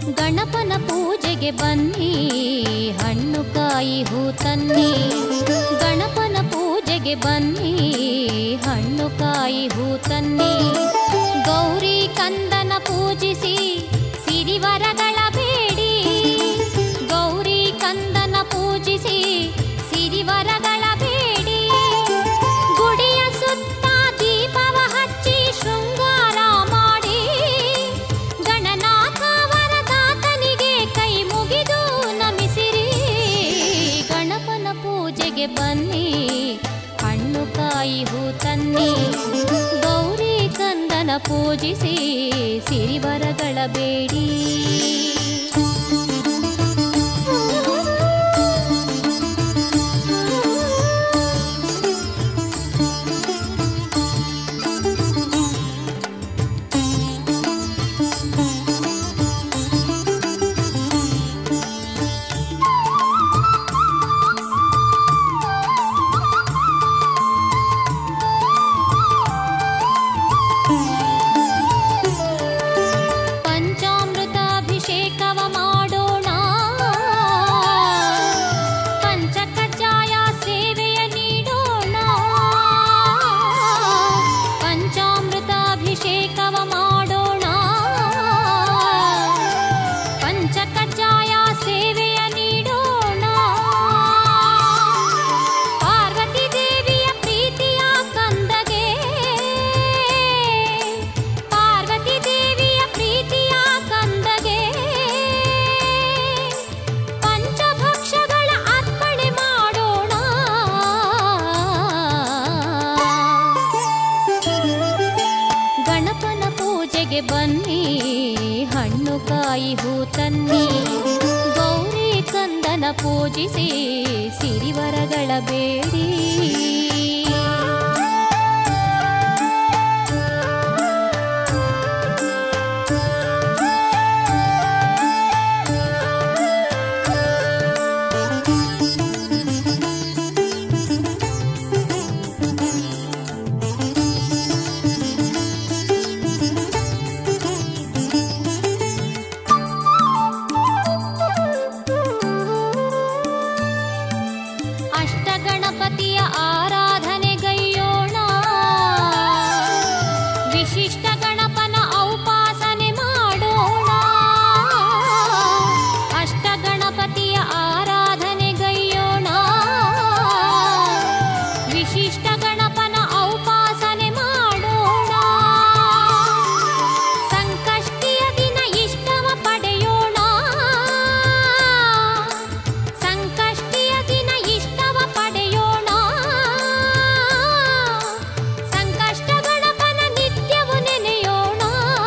ಗಣಪನ ಪೂಜೆಗೆ ಬನ್ನಿ ಹಣ್ಣು ಕಾಯಿ ಹೂ ತನ್ನಿ ಗಣಪನ ಪೂಜೆಗೆ ಬನ್ನಿ ಹಣ್ಣು ಕಾಯಿ ಹೂ ತನ್ನಿ ಗೌರಿ ಕಂದನ ಪೂಜಿಸಿ ಸಿರಿವರಗಳ ಬೇಡಿ ಗೌರಿ ಕಂದನ ಪೂಜಿಸಿ ಸಿರಿವರಗಳ ಬೇಡಿ ಗುಡಿಯ ಸುತ್ತ ದೀಪವ ಹಚ್ಚಿ ಶೃಂಗಾರ ಮಾಡಿ ಗಣನಾಥ ವರದಾತನಿಗೆ ಕೈ ಮುಗಿದು ನಮಿಸಿರಿ ಗಣಪನ ಪೂಜೆಗೆ ಬನ್ನಿ ಹಣ್ಣು ಕಾಯಿ ಹೂ ತನ್ನಿ ಗೌರಿ ಕಂದನ ಪೂಜಿಸಿ ಸಿರಿವರಗಳ ಬೇಡಿ ಪಂಚಾಮೃತಾಭಿಷೇಕವ ಮಾಡೋಣ ಪಂಚಕಜ್ಜಾಯ ಸೇವೆಯ ನೀಡೋಣ ಪಂಚಾಮೃತಾಭಿಷೇಕವ ಮಾಡೋಣ ಪಂಚಕಜ್ಜಾಯ ಸೇವೆಯ ನೀಡೋಣ ಪಾರ್ವತಿ ದೇವಿಯ ಪ್ರೀತಿಯ ಕಂದಗೆ ಪಾರ್ವತಿ ದೇವಿಯ ಪ್ರೀತಿಯ ಕಂದಗೆ ಪಂಚಭಕ್ಷಗಳ ಅರ್ಪಣೆ ಮಾಡೋಣ ಗಣಪನ ಪೂಜೆಗೆ ಬನ್ನಿ ಹಣ್ಣು ಕಾಯಿ ಹೂ ತನ್ನಿ ಗೌರಿ ಕಂದನ ಪೂಜಿಸಿ ಸಿರಿವರಗಳ ಬೇಡಿ ಅಷ್ಟಗಣಪತಿಯ ಆರಾಧನೆಗೈಯೋಣ ವಿಶಿಷ್ಟ ಗಣಪನ ಔಪಾಸನೆ ಮಾಡೋಣ ಅಷ್ಟಗಣಪತಿಯ ಆರಾಧನೆಗೈಯೋಣ ವಿಶಿಷ್ಟ ಗಣಪನ ಔಪಾಸನೆ ಮಾಡೋಣ ಸಂಕಷ್ಟಿಯ ದಿನ ಇಷ್ಟವ ಪಡೆಯೋಣ ಸಂಕಷ್ಟಿಯ ದಿನ ಇಷ್ಟವ ಪಡೆಯೋಣ ಸಂಕಷ್ಟ ಗಣಪನ ನಿತ್ಯವು ನೆನೆಯೋಣ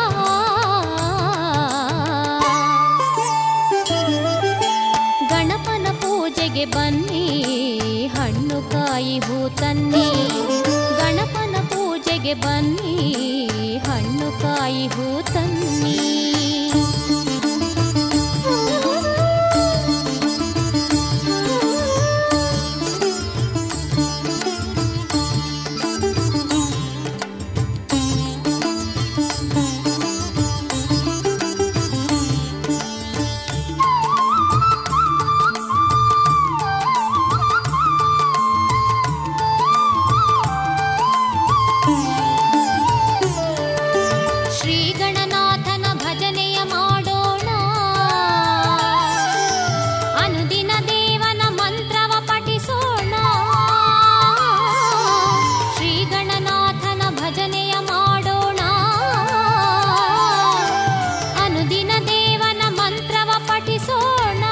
ಗಣಪನ ಪೂಜೆಗೆ ಬನ್ನಿ ಹಣ್ಣು ಕಾಯಿ ಹೂ ತನ್ನಿ ಗಣಪನ ಪೂಜೆಗೆ ಬನ್ನಿ ಹಣ್ಣು ಕಾಯಿ ಹೂ ತನ್ನಿ ಶ್ರೀ ಗಣನಾಥನ ಭಜನೆಯ ಮಾಡೋಣ ಅನುದಿನ ದೇವನ ಮಂತ್ರವ ಪಠಿಸೋಣ ಶ್ರೀ ಗಣನಾಥನ ಭಜನೆಯ ಮಾಡೋಣ ಅನುದಿನ ದೇವನ ಮಂತ್ರವ ಪಠಿಸೋಣ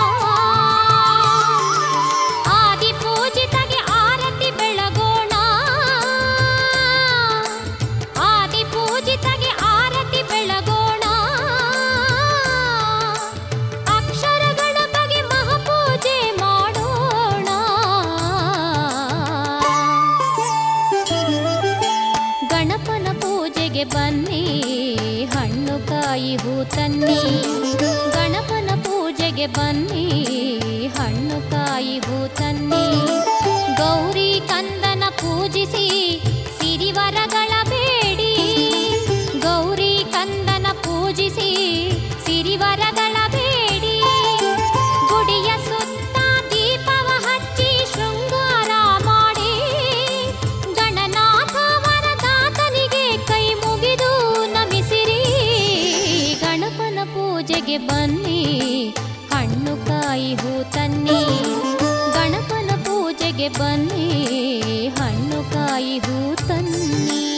ಆದಿ ಪೂಜಿತಗೆ ಆರತಿ ಬೆಳಗೋಣ ಆದಿ ಪೂಜಿತಗೆ ಆರತಿ ಬೆಳಗೋಣ ಅಕ್ಷರಗಳ ಬಗೆ ಮಹಾಪೂಜೆ ಮಾಡೋಣ ಗಣಪನ ಪೂಜೆಗೆ ಬನ್ನಿ ಹಣ್ಣು ಕಾಯಿ ಹೂ ತನ್ನಿ ಗಣಪನ ಪೂಜೆಗೆ ಬನ್ನಿ ಹಣ್ಣು ಕಾಯಿ ಹೂ ತನ್ನಿ ಗೌರಿ ಕಂದನ ಪೂಜಿಸಿ ಸಿರಿವರಗಳ ಬೇಡಿ ಗೌರಿ ಕಂದನ ಪೂಜಿಸಿ ಸಿರಿವರಗಳ ಬೇಡಿ ಬನ್ನಿ ಹಣ್ಣು ಕಾಯಿ ಹೂ ತನ್ನಿ ಗಣಪನ ಪೂಜೆಗೆ ಬನ್ನಿ ಹಣ್ಣು ಕಾಯಿ ಹೂ ತನ್ನಿ